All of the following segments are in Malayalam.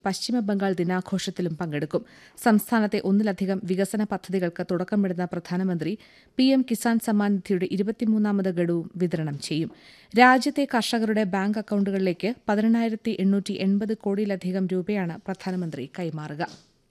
പശ്ചിമബംഗാൾ ദിനാഘോഷത്തിലും പങ്കെടുക്കും സംസ്ഥാനത്തെ ഒന്നിലധികം വികസന പദ്ധതികൾക്ക് തുടക്കമിടുന്ന പ്രധാനമന്ത്രി പി എം കിസാൻ സമ്മാൻ നിധിയുടെ ഇരുപത്തിമൂന്നാമത് ഗഡുവും വിതരണം ചെയ്യും രാജ്യത്തെ കർഷകരുടെ ബാങ്ക് അക്കൌണ്ടുകളിലേക്ക് പതിനെണ്ണായിരത്തി എണ്ണൂറ്റി എൺപത് കോടിയിലധികം രൂപയാണ് പ്രധാനമന്ത്രി കൈമാറുക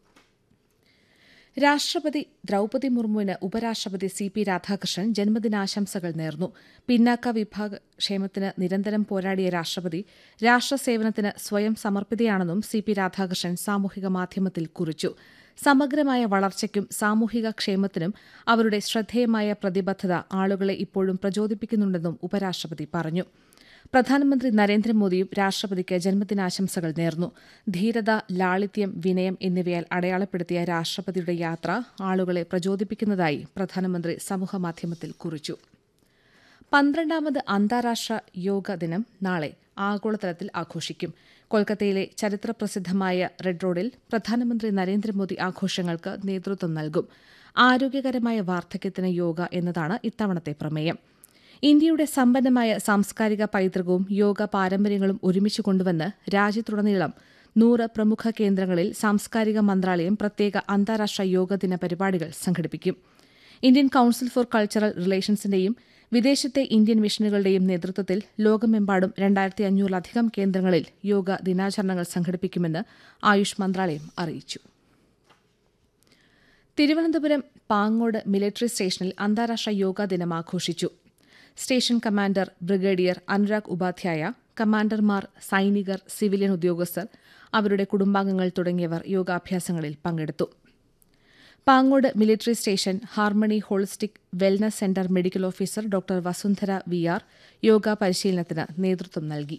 രാഷ്ട്രപതി ദ്രൌപതി മുർമുവിന് ഉപരാഷ്ട്രപതി സി പി രാധാകൃഷ്ണൻ ജന്മദിനാശംസകൾ നേർന്നു പിന്നാക്ക വിഭാഗ ക്ഷേമത്തിന് നിരന്തരം പോരാടിയ രാഷ്ട്രപതി രാഷ്ട്രസേവനത്തിന് സ്വയം സമർപ്പിതയാണെന്നും സി പി രാധാകൃഷ്ണൻ സാമൂഹിക മാധ്യമത്തിൽ കുറിച്ചു സമഗ്രമായ വളർച്ചയ്ക്കും സാമൂഹിക ക്ഷേമത്തിനും അവരുടെ ശ്രദ്ധേയമായ പ്രതിബദ്ധത ആളുകളെ ഇപ്പോഴും പ്രചോദിപ്പിക്കുന്നുണ്ടെന്നും ഉപരാഷ്ട്രപതി പറഞ്ഞു പ്രധാനമന്ത്രി നരേന്ദ്രമോദിയും രാഷ്ട്രപതിക്ക് ജന്മദിനാശംസകൾ നേർന്നു ധീരത ലാളിത്യം വിനയം എന്നിവയാൽ അടയാളപ്പെടുത്തിയ രാഷ്ട്രപതിയുടെ യാത്ര ആളുകളെ പ്രചോദിപ്പിക്കുന്നതായി പ്രധാനമന്ത്രി സമൂഹമാധ്യമത്തിൽ കുറിച്ചു പന്ത്രണ്ടാമത് അന്താരാഷ്ട്ര യോഗ ദിനം നാളെ ആഗോളതലത്തിൽ ആഘോഷിക്കും കൊൽക്കത്തയിലെ ചരിത്രപ്രസിദ്ധമായ റെഡ് റോഡിൽ പ്രധാനമന്ത്രി നരേന്ദ്രമോദി ആഘോഷങ്ങൾക്ക് നേതൃത്വം നൽകും ആരോഗ്യകരമായ വാർദ്ധക്യത്തിന് യോഗ എന്നതാണ് ഇത്തവണത്തെ പ്രമേയം ഇന്ത്യയുടെ സമ്പന്നമായ സാംസ്കാരിക പൈതൃകവും യോഗ പാരമ്പര്യങ്ങളും ഒരുമിച്ച് കൊണ്ടുവന്ന് രാജ്യത്തുടനീളം നൂറ് പ്രമുഖ കേന്ദ്രങ്ങളിൽ സാംസ്കാരിക മന്ത്രാലയം പ്രത്യേക അന്താരാഷ്ട്ര യോഗ ദിന പരിപാടികൾ സംഘടിപ്പിക്കും ഇന്ത്യൻ കൌൺസിൽ ഫോർ കൾച്ചറൽ റിലേഷൻസിന്റെയും വിദേശത്തെ ഇന്ത്യൻ മിഷനുകളുടെയും നേതൃത്വത്തിൽ ലോകമെമ്പാടും രണ്ടായിരത്തി അഞ്ഞൂറിലധികം കേന്ദ്രങ്ങളിൽ യോഗ ദിനാചരണങ്ങൾ സംഘടിപ്പിക്കുമെന്ന് ആയുഷ് മന്ത്രാലയം അറിയിച്ചു തിരുവനന്തപുരം പാങ്ങോട് മിലിറ്ററി സ്റ്റേഷനിൽ അന്താരാഷ്ട്ര യോഗാ ദിനം ആഘോഷിച്ചു station commander brigadier Anurag Upadhyay കമാൻഡർമാർ സൈനികർ സിവിലിയൻ ഉദ്യോഗസ്ഥർ അവരുടെ കുടുംബാംഗങ്ങൾ തുടങ്ങിയവർ യോഗാഭ്യാസങ്ങളിൽ പങ്കെടുത്തു Pangode military station harmony holistic wellness centre medical officer doctor Vasundhara V R yoga പരിശീലനത്തിന് നേതൃത്വം നൽകി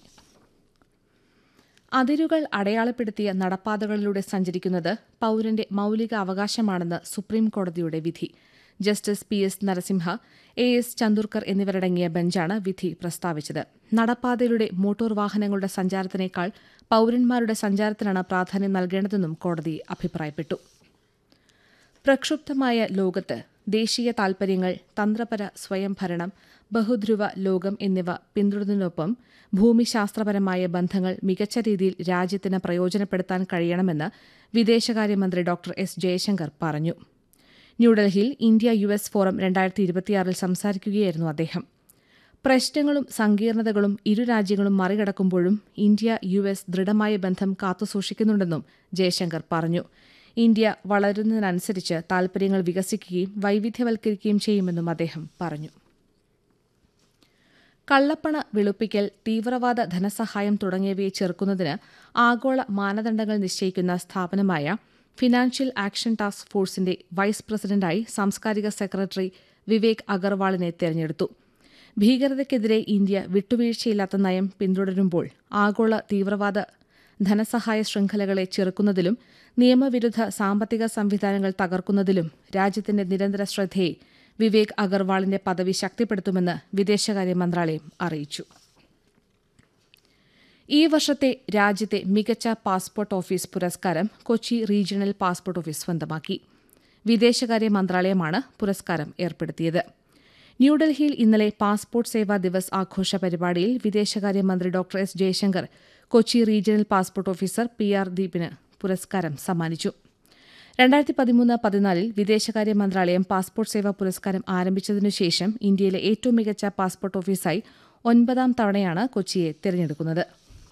അതിരുകൾ അടയാളപ്പെടുത്തിയ നടപ്പാതകളിലൂടെ സഞ്ചരിക്കുന്നത് പൌരന്റെ മൌലിക അവകാശമാണെന്ന് സുപ്രീം കോടതിയുടെ വിധി justice P S Narasimha A S Chandurkar എന്നിവരടങ്ങിയ ബെഞ്ചാണ് വിധി പ്രസ്താവിച്ചത് നടപ്പാതയിലൂടെ മോട്ടോർ വാഹനങ്ങളുടെ സഞ്ചാരത്തിനേക്കാൾ പൌരന്മാരുടെ സഞ്ചാരത്തിനാണ് പ്രാധാന്യം നൽകേണ്ടതെന്നും കോടതി അഭിപ്രായപ്പെട്ടു പ്രക്ഷുബ്ധമായ ലോകത്ത് ദേശീയ താൽപര്യങ്ങൾ തന്ത്രപര സ്വയംഭരണം ബഹുധ്രുവ ലോകം എന്നിവ പിന്തുടരുന്നതിനൊപ്പം ഭൂമിശാസ്ത്രപരമായ ബന്ധങ്ങൾ മികച്ച രീതിയിൽ രാജ്യത്തിന് പ്രയോജനപ്പെടുത്താൻ കഴിയണമെന്ന് വിദേശകാര്യമന്ത്രി ഡോക്ടർ എസ് ജയശങ്കർ പറഞ്ഞു ന്യൂഡൽഹിയിൽ ഇന്ത്യ യു എസ് ഫോറം രണ്ടായിരത്തി ഇരുപത്തിയാറിൽ സംസാരിക്കുകയായിരുന്നു അദ്ദേഹം പ്രശ്നങ്ങളും സങ്കീർണതകളും ഇരു രാജ്യങ്ങളും മറികടക്കുമ്പോഴും ഇന്ത്യ യു എസ് ദൃഢമായ ബന്ധം കാത്തുസൂക്ഷിക്കുന്നുണ്ടെന്നും ജയശങ്കർ പറഞ്ഞു ഇന്ത്യ വളരുന്നതിനനുസരിച്ച് താൽപര്യങ്ങൾ വികസിക്കുകയും വൈവിധ്യവൽക്കരിക്കുകയും ചെയ്യുമെന്നും അദ്ദേഹം പറഞ്ഞു കള്ളപ്പണ വെളുപ്പിക്കൽ തീവ്രവാദ ധനസഹായം തുടങ്ങിയവയെ ചെറുക്കുന്നതിന് ആഗോള മാനദണ്ഡങ്ങൾ നിശ്ചയിക്കുന്ന സ്ഥാപനമായ ഫിനാൻഷ്യൽ ആക്ഷൻ ടാസ്ക് ഫോഴ്സിന്റെ വൈസ് പ്രസിഡന്റായി സാംസ്കാരിക സെക്രട്ടറി വിവേക് അഗർവാളിനെ തെരഞ്ഞെടുത്തു ഭീകരതയ്ക്കെതിരെ ഇന്ത്യ വിട്ടുവീഴ്ചയില്ലാത്ത നയം പിന്തുടരുമ്പോൾ ആഗോള തീവ്രവാദ ധനസഹായ ശൃംഖലകളെ ചെറുക്കുന്നതിലും നിയമവിരുദ്ധ സാമ്പത്തിക സംവിധാനങ്ങൾ തകർക്കുന്നതിലും രാജ്യത്തിന്റെ നിരന്തര ശ്രദ്ധയെ വിവേക് അഗർവാളിന്റെ പദവി ശക്തിപ്പെടുത്തുമെന്ന് വിദേശകാര്യ മന്ത്രാലയം അറിയിച്ചു ഈ വർഷത്തെ രാജ്യത്തെ മികച്ച പാസ്പോർട്ട് ഓഫീസ് പുരസ്കാരം കൊച്ചി റീജിയണൽ പാസ്പോർട്ട് ഓഫീസ് സ്വന്തമാക്കി വിദേശകാര്യ മന്ത്രാലയമാണ് പുരസ്കാരം ഏർപ്പെടുത്തിയത് ന്യൂഡൽഹിയിൽ ഇന്നലെ പാസ്പോർട്ട് സേവാ ദിവസ് ആഘോഷ പരിപാടിയിൽ വിദേശകാര്യമന്ത്രി doctor S Jaishankar Kochi regional passport officer P R ദീപിന് പുരസ്കാരം സമ്മാനിച്ചു രണ്ടായിരത്തി പതിമൂന്ന് പതിനാലിൽ വിദേശകാര്യ മന്ത്രാലയം പാസ്പോർട്ട് സേവാ പുരസ്കാരം ആരംഭിച്ചതിനുശേഷം ഇന്ത്യയിലെ ഏറ്റവും മികച്ച പാസ്പോർട്ട് ഓഫീസായി ഒൻപതാം തവണയാണ് കൊച്ചിയെ തിരഞ്ഞെടുക്കുന്നത്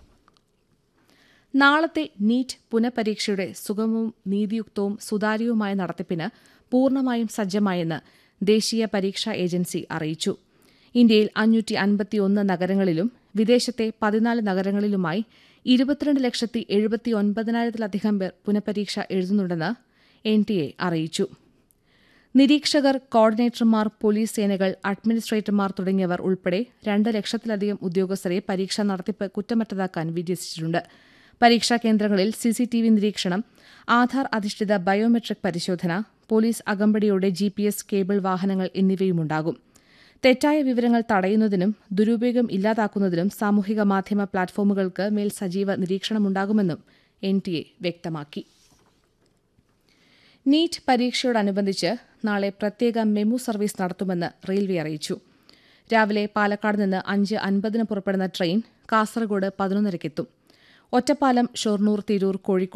നാളത്തെ നീറ്റ് പുനഃപരീക്ഷയുടെ സുഗമവും നീതിയുക്തവും സുതാര്യവുമായ നടത്തിപ്പിന് പൂർണ്ണമായും സജ്ജമായെന്ന് ദേശീയ പരീക്ഷാ ഏജൻസി അറിയിച്ചു ഇന്ത്യയിൽ അഞ്ഞൂറ്റി അൻപത്തിയൊന്ന് നഗരങ്ങളിലും വിദേശത്തെ പതിനാല് നഗരങ്ങളിലുമായി ഇരുപത്തിരണ്ട് ലക്ഷത്തി എഴുപത്തി ഒൻപതിനായിരത്തിലധികം പേർ പുനഃപരീക്ഷ എഴുതുന്നുണ്ടെന്ന് എൻ ടി എ അറിയിച്ചു നിരീക്ഷകർ കോർഡിനേറ്റർമാർ പോലീസ് സേനകൾ അഡ്മിനിസ്ട്രേറ്റർമാർ തുടങ്ങിയവർ ഉൾപ്പെടെ രണ്ട് ലക്ഷത്തിലധികം ഉദ്യോഗസ്ഥരെ പരീക്ഷാ നടത്തിപ്പ് കുറ്റമറ്റതാക്കാൻ വിന്യസിച്ചിട്ടുണ്ട് പരീക്ഷാ കേന്ദ്രങ്ങളിൽ സിസിടിവി നിരീക്ഷണം ആധാർ അധിഷ്ഠിത ബയോമെട്രിക് പരിശോധന പോലീസ് അകമ്പടിയോടെ ജി പി എസ് കേബിൾ വാഹനങ്ങൾ എന്നിവയുമുണ്ടാകും തെറ്റായ വിവരങ്ങൾ തടയുന്നതിനും ദുരുപയോഗം ഇല്ലാതാക്കുന്നതിനും സാമൂഹിക മാധ്യമ പ്ലാറ്റ്ഫോമുകൾക്ക് മേൽ സജീവ നിരീക്ഷണമുണ്ടാകുമെന്നും എൻ ടി എ വ്യക്തമാക്കി നീറ്റ് പരീക്ഷയോടനുബന്ധിച്ച് നാളെ പ്രത്യേക മെമു സർവീസ് നടത്തുമെന്ന് റെയിൽവേ അറിയിച്ചു രാവിലെ പാലക്കാട് നിന്ന് അഞ്ച് അൻപതിന് പുറപ്പെടുന്ന ട്രെയിൻ കാസർഗോഡ് പതിനൊന്നരയ്ക്കെത്തും ഒറ്റപ്പാലം ഷൊർണൂർ തിരൂർ കോഴിക്കോട്